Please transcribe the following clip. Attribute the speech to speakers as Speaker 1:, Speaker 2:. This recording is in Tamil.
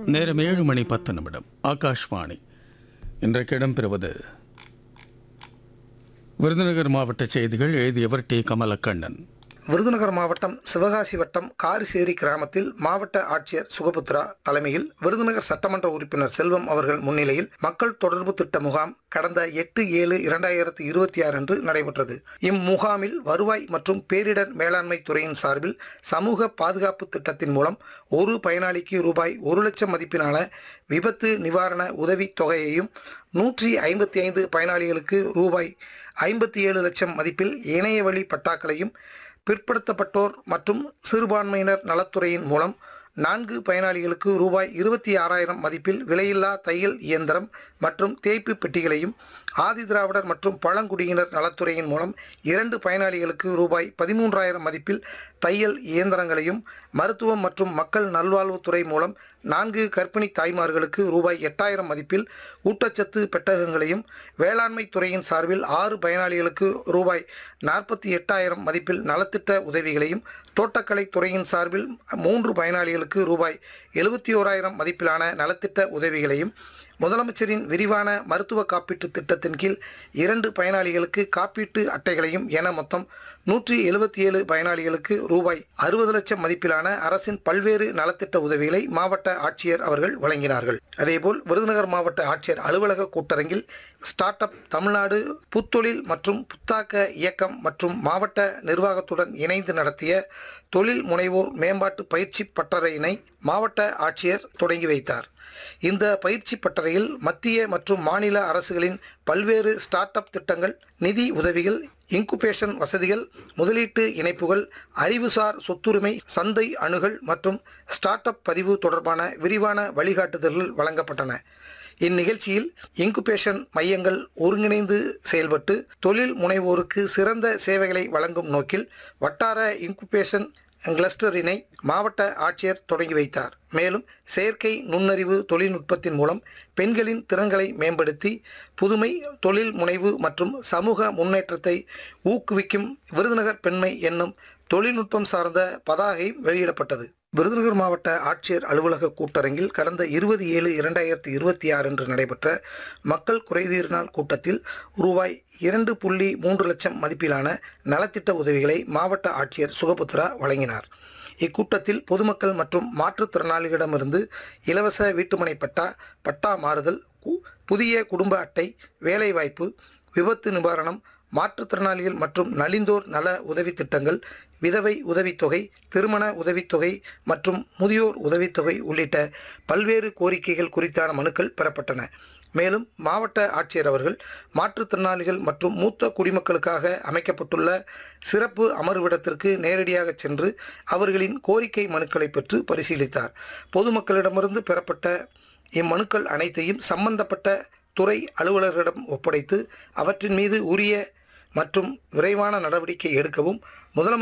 Speaker 1: நேரம் ஏழு மணி பத்து நிமிடம் ஆகாஷ்வாணி இன்றைக்கு இடம்பெறுவது விருதுநகர் மாவட்ட செய்திகள் எழுதியவர் டி கமலக்கண்ணன்
Speaker 2: விருதுநகர் மாவட்டம் சிவகாசி வட்டம் காரிசேரி கிராமத்தில் மாவட்ட ஆட்சியர் சுகபுத்ரா தலைமையில் விருதுநகர் சட்டமன்ற உறுப்பினர் செல்வம் அவர்கள் முன்னிலையில் மக்கள் தொடர்பு திட்ட முகாம் கடந்த எட்டு ஏழு இரண்டாயிரத்தி இருபத்தி ஆறு அன்று நடைபெற்றது இம்முகாமில் வருவாய் மற்றும் பேரிடர் மேலாண்மை துறையின் சார்பில் சமூக பாதுகாப்பு திட்டத்தின் மூலம் ஒரு பயனாளிக்கு ரூபாய் ஒரு லட்சம் மதிப்பிலான விபத்து நிவாரண உதவித் தொகையையும் நூற்றி ஐம்பத்தி ஐந்து பயனாளிகளுக்கு ரூபாய் ஐம்பத்தி ஏழு லட்சம் மதிப்பில் இணைய வழி பட்டாக்களையும் பிற்படுத்தப்பட்டோர் மற்றும் சிறுபான்மையினர் நலத்துறையின் மூலம் நான்கு பயனாளிகளுக்கு ரூபாய் இருபத்தி ஆறாயிரம் மதிப்பில் விலையில்லா தையல் இயந்திரம் மற்றும் தேய்ப்பு பெட்டிகளையும் ஆதிதிராவிடர் மற்றும் பழங்குடியினர் நலத்துறையின் மூலம் இரண்டு பயனாளிகளுக்கு ரூபாய் பதிமூன்றாயிரம் மதிப்பில் தையல் இயந்திரங்களையும் மருத்துவம் மற்றும் மக்கள் நல்வாழ்வுத்துறை மூலம் நான்கு கர்ப்பிணி தாய்மார்களுக்கு ரூபாய் எட்டாயிரம் மதிப்பில் ஊட்டச்சத்து பெட்டகங்களையும் வேளாண்மை துறையின் சார்பில் ஆறு பயனாளிகளுக்கு ரூபாய் நாற்பத்தி எட்டாயிரம் மதிப்பில் நலத்திட்ட உதவிகளையும் தோட்டக்கலை துறையின் சார்பில் மூன்று பயனாளிகளுக்கு ரூபாய் எழுபத்தி ஓராயிரம் மதிப்பிலான நலத்திட்ட உதவிகளையும் முதலமைச்சரின் விரிவான மருத்துவ காப்பீட்டு திட்டத்தின் கீழ் இரண்டு பயனாளிகளுக்கு காப்பீட்டு அட்டைகளையும் என மொத்தம் நூற்றி எழுபத்தி ஏழு பயனாளிகளுக்கு ரூபாய் அறுபது லட்சம் மதிப்பிலான அரசின் பல்வேறு நலத்திட்ட உதவிகளை மாவட்ட ஆட்சியர் அவர்கள் வழங்கினார்கள் அதேபோல் விருதுநகர் மாவட்ட ஆட்சியர் அலுவலக கூட்டரங்கில் ஸ்டார்ட் அப் தமிழ்நாடு புத்தொழில் மற்றும் புத்தாக்க இயக்கம் மற்றும் மாவட்ட நிர்வாகத்துடன் இணைந்து நடத்திய தொழில் முனைவோர் மேம்பாட்டு பயிற்சி பட்டறையினை மாவட்ட ஆட்சியர் தொடங்கி வைத்தார் இந்த பயிற்சி பட்டறையில் மத்திய மற்றும் மாநில அரசுகளின் பல்வேறு ஸ்டார்ட் அப் திட்டங்கள் நிதி உதவிகள் இன்குபேஷன் வசதிகள் முதலீட்டு இணைப்புகள் அறிவுசார் சொத்துரிமை சந்தை அணுகல் மற்றும் ஸ்டார்ட் அப் பதிவு தொடர்பான விரிவான வழிகாட்டுதல்கள் வழங்கப்பட்டன இந்நிகழ்ச்சியில் இன்குபேஷன் மையங்கள் ஒருங்கிணைந்து செயல்பட்டு தொழில் முனைவோருக்கு சிறந்த சேவைகளை வழங்கும் நோக்கில் வட்டார இன்குபேஷன் கிளஸ்டரினை மாவட்ட ஆட்சியர் தொடங்கி வைத்தார் மேலும் செயற்கை நுண்ணறிவு தொழில்நுட்பத்தின் மூலம் பெண்களின் திறன்களை மேம்படுத்தி புதுமை தொழில் முனைவு மற்றும் சமூக முன்னேற்றத்தை ஊக்குவிக்கும் விருதுநகர் பெண்மை என்னும் தொழில்நுட்பம் சார்ந்த பதாகை வெளியிடப்பட்டது விருதுநகர் மாவட்ட ஆட்சியர் அலுவலக கூட்டரங்கில் கடந்த இருபது ஏழு இரண்டாயிரத்தி இருபத்தி ஆறு அன்று நடைபெற்ற மக்கள் குறைதீர் நாள் கூட்டத்தில் ரூபாய் இரண்டு புள்ளி மூன்று லட்சம் மதிப்பிலான நலத்திட்ட உதவிகளை மாவட்ட ஆட்சியர் சுகபுத்ரா வழங்கினார் இக்கூட்டத்தில் பொதுமக்கள் மற்றும் மாற்றுத்திறனாளிகளிடமிருந்து இலவச வீட்டுமனை பட்டா பட்டா மாறுதல் கு- புதிய குடும்ப அட்டை வேலைவாய்ப்பு விபத்து நிவாரணம் மாற்றுத்திறனாளிகள் மற்றும் நலிந்தோர் நல உதவி திட்டங்கள் விதவை உதவித்தொகை திருமண உதவித்தொகை மற்றும் முதியோர் உதவித்தொகை உள்ளிட்ட பல்வேறு கோரிக்கைகள் குறித்தான மனுக்கள் பெறப்பட்டன மேலும் மாவட்ட ஆட்சியர் அவர்கள் மாற்றுத்திறனாளிகள் மற்றும் மூத்த குடிமக்களுக்காக அமைக்கப்பட்டுள்ள சிறப்பு அமர்விடத்திற்கு நேரடியாக சென்று அவர்களின் கோரிக்கை மனுக்களை பெற்று பரிசீலித்தார் பொதுமக்களிடமிருந்து பெறப்பட்ட இம்மனுக்கள் அனைத்தையும் சம்பந்தப்பட்ட துறை அலுவலர்களிடம் ஒப்படைத்து அவற்றின் மீது உரிய மற்றும் விரைவான நடவடிக்கை எடுக்கவும் முதலமைச்சர்